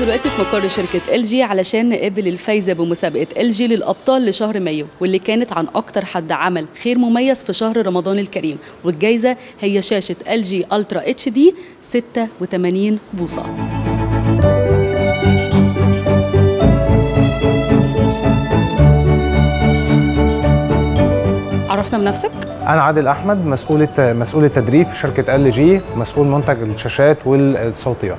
دلوقتي في مقر شركة ال جي علشان نقابل الفايزة بمسابقة ال جي للأبطال لشهر مايو واللي كانت عن أكتر حد عمل خير مميز في شهر رمضان الكريم والجايزة هي شاشة ال جي ألترا اتش دي 86 بوصة عرفنا بنفسك؟ انا عادل احمد مسؤول الت- مسؤول التدريب في شركه ال جي مسؤول منتج الشاشات والصوتيات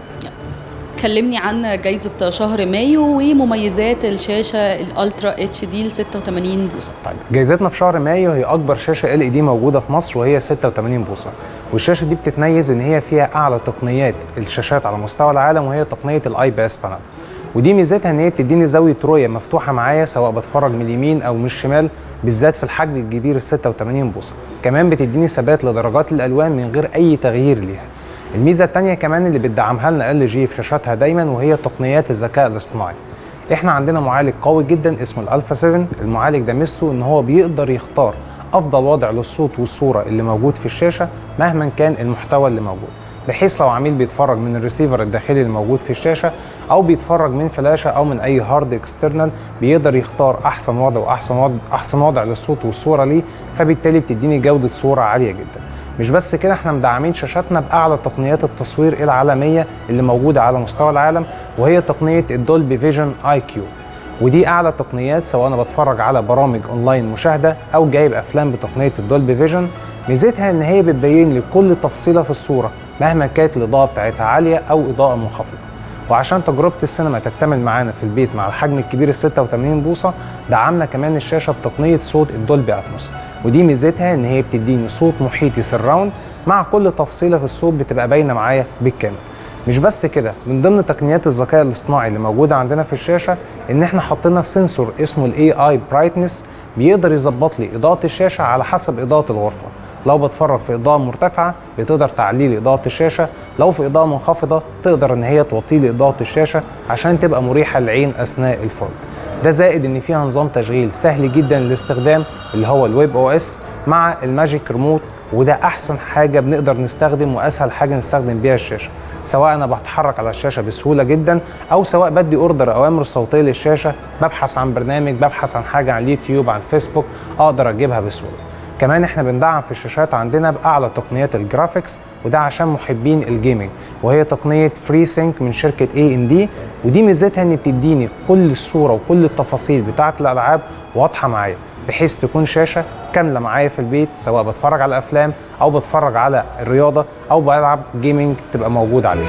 كلمني عن جايزة شهر مايو ومميزات الشاشة الألترا اتش دي ل 86 بوصة طيب جايزتنا في شهر مايو هي اكبر شاشه ال اي دي موجوده في مصر وهي 86 بوصه والشاشه دي بتتميز ان هي فيها اعلى تقنيات الشاشات على مستوى العالم وهي تقنيه الاي بي اس بانل ودي ميزتها ان هي بتديني زاويه رؤيه مفتوحه معايا سواء بتفرج من اليمين او من الشمال بالذات في الحجم الكبير ال 86 بوصه كمان بتديني ثبات لدرجات الالوان من غير اي تغيير ليها الميزه الثانيه كمان اللي بتدعمها لنا ال جي في شاشاتها دايما وهي تقنيات الذكاء الاصطناعي احنا عندنا معالج قوي جدا اسمه الالفا 7 المعالج ده ميزته ان هو بيقدر يختار افضل وضع للصوت والصوره اللي موجود في الشاشه مهما كان المحتوى اللي موجود بحيث لو عميل بيتفرج من الريسيفر الداخلي اللي موجود في الشاشه او بيتفرج من فلاشه او من اي هارد اكسترنال بيقدر يختار احسن وضع واحسن وضع احسن وضع للصوت والصوره ليه فبالتالي بتديني جوده صوره عاليه جدا مش بس كده احنا مدعمين شاشاتنا باعلى تقنيات التصوير العالميه اللي موجوده على مستوى العالم وهي تقنيه الدولبي فيجن اي كيو ودي اعلى تقنيات سواء انا بتفرج على برامج اونلاين مشاهده او جايب افلام بتقنيه الدولبي فيجن ميزتها ان هي بتبين لي كل تفصيله في الصوره مهما كانت الاضاءه بتاعتها عاليه او اضاءه منخفضه وعشان تجربه السينما تكتمل معانا في البيت مع الحجم الكبير ال 86 بوصه دعمنا كمان الشاشه بتقنيه صوت الدولبي اتموس ودي ميزتها ان هي بتديني صوت محيطي سراوند مع كل تفصيله في الصوت بتبقى باينه معايا بالكامل مش بس كده من ضمن تقنيات الذكاء الاصطناعي اللي موجوده عندنا في الشاشه ان احنا حطينا سنسور اسمه الاي اي برايتنس بيقدر يظبط لي اضاءه الشاشه على حسب اضاءه الغرفه لو بتفرج في اضاءه مرتفعه بتقدر تعلي لي اضاءه الشاشه لو في اضاءه منخفضه تقدر ان هي توطي لي اضاءه الشاشه عشان تبقى مريحه للعين اثناء الفرجه ده زائد ان فيها نظام تشغيل سهل جدا للاستخدام اللي هو الويب او اس مع الماجيك ريموت وده احسن حاجه بنقدر نستخدم واسهل حاجه نستخدم بيها الشاشه سواء انا بتحرك على الشاشه بسهوله جدا او سواء بدي اوردر اوامر صوتيه للشاشه ببحث عن برنامج ببحث عن حاجه عن اليوتيوب عن فيسبوك اقدر اجيبها بسهوله كمان احنا بندعم في الشاشات عندنا باعلى تقنيات الجرافيكس وده عشان محبين الجيمنج وهي تقنيه فري سينك من شركه اي ان دي ودي ميزتها ان بتديني كل الصوره وكل التفاصيل بتاعه الالعاب واضحه معايا بحيث تكون شاشه كامله معايا في البيت سواء بتفرج على افلام او بتفرج على الرياضه او بلعب جيمنج تبقى موجود عليها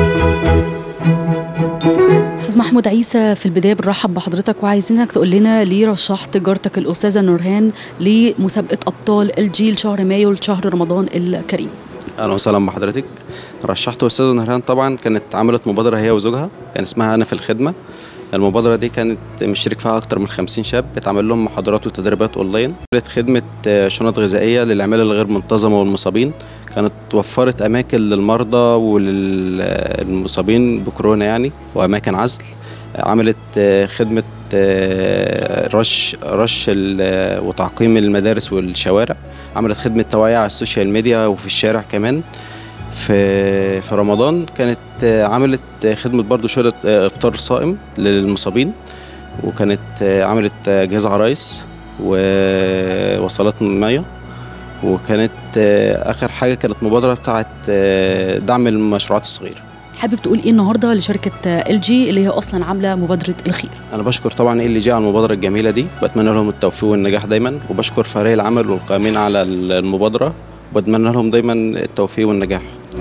استاذ محمود عيسى في البدايه بنرحب بحضرتك وعايزينك تقول لنا ليه رشحت جارتك الاستاذه نورهان لمسابقه ابطال الجيل شهر مايو لشهر رمضان الكريم اهلا وسهلا بحضرتك رشحت استاذه نهران طبعا كانت عملت مبادره هي وزوجها كان اسمها انا في الخدمه المبادرة دي كانت مشترك فيها أكتر من 50 شاب بتعمل لهم محاضرات وتدريبات أونلاين عملت خدمة آه، شنط غذائية للعمالة الغير منتظمة والمصابين كانت وفرت أماكن للمرضى وللمصابين بكورونا يعني وأماكن عزل آه، عملت آه، خدمة آه، رش رش ال- وتعقيم المدارس والشوارع عملت خدمة توعية على السوشيال ميديا وفي الشارع كمان في في رمضان كانت آه، عملت آه، خدمة برضو شهرة آه، إفطار صائم للمصابين وكانت آه، عملت آه، جهاز عرايس ووصلات مية وكانت آه، آخر حاجة كانت مبادرة بتاعت آه، دعم المشروعات الصغيرة حابب تقول ايه النهارده لشركه ال جي اللي هي اصلا عامله مبادره الخير أنا بشكر طبعا اللي جه على المبادرة الجميلة دي بتمنى لهم التوفيق والنجاح دايما وبشكر فريق العمل والقائمين على المبادرة وبتمنى لهم دايما التوفيق والنجاح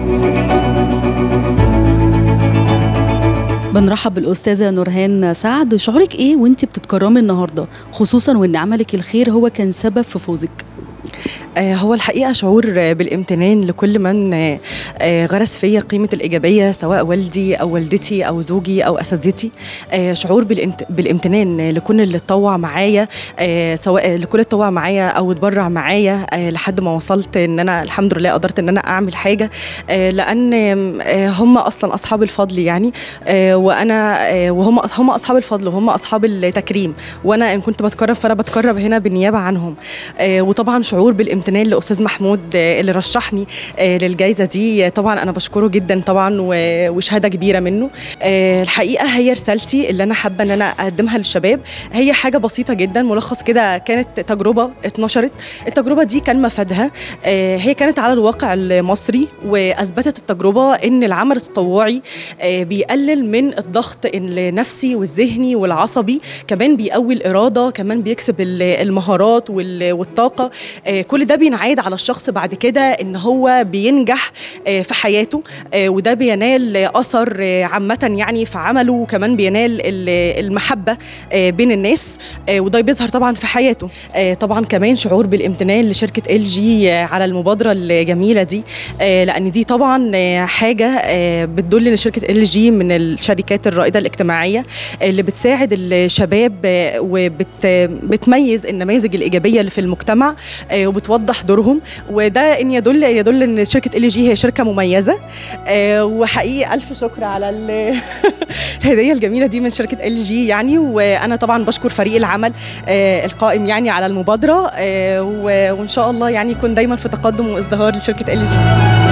بنرحب بالاستاذه نورهان سعد شعورك ايه وانت بتتكرمي النهارده خصوصا وان عملك الخير هو كان سبب في فوزك آه، هو الحقيقة شعور آه، بالامتنان لكل من آه، آه، غرس فيا قيمة الإيجابية سواء والدي أو والدتي أو زوجي أو أساتذتي آه، شعور بالامت- بالامتنان لكل اللي اتطوع معايا آه، سواء لكل اللي اتطوع معايا أو اتبرع معايا آه، لحد ما وصلت إن أنا الحمد لله قدرت إن أنا أعمل حاجة آه، لأن آه، هم أصلا أصحاب الفضل يعني آه، وأنا آه، وهم هم أصحاب الفضل وهم أصحاب التكريم وأنا إن كنت بتكرم فأنا بتكرم هنا بالنيابة عنهم آه، وطبعا شعور شعور بالامتنان لاستاذ محمود آه، اللي رشحني آه، للجائزه دي طبعا انا بشكره جدا طبعا و- وشهاده كبيره منه آه، الحقيقه هي رسالتي اللي انا حابه ان انا اقدمها للشباب هي حاجه بسيطه جدا ملخص كده كانت تجربه اتنشرت التجربه دي كان مفادها آه، هي كانت على الواقع المصري واثبتت التجربه ان العمل التطوعي آه، بيقلل من الضغط النفسي والذهني والعصبي كمان بيقوي الاراده كمان بيكسب ال- المهارات وال- والطاقه آه، كل ده بينعاد على الشخص بعد كده ان هو بينجح آه، في حياته آه، وده بينال اثر آه، عامه يعني في عمله وكمان بينال ال- المحبه آه، بين الناس آه، وده بيظهر طبعا في حياته آه، طبعا كمان شعور بالامتنان لشركه ال جي على المبادره الجميله دي آه، لان دي طبعا آه، حاجه آه، بتدل ان شركه ال جي من الشركات الرائده الاجتماعيه اللي بتساعد الشباب آه، وبتميز النماذج الايجابيه اللي في المجتمع آه، وبتوضح دورهم وده ان يدل يدل ان شركه ال جي هي شركه مميزه آه، وحقيقي الف شكر على ال- الهديه الجميله دي من شركه ال جي يعني وانا طبعا بشكر فريق العمل آه، القائم يعني على المبادره آه، و- وان شاء الله يعني يكون دايما في تقدم وازدهار لشركه ال جي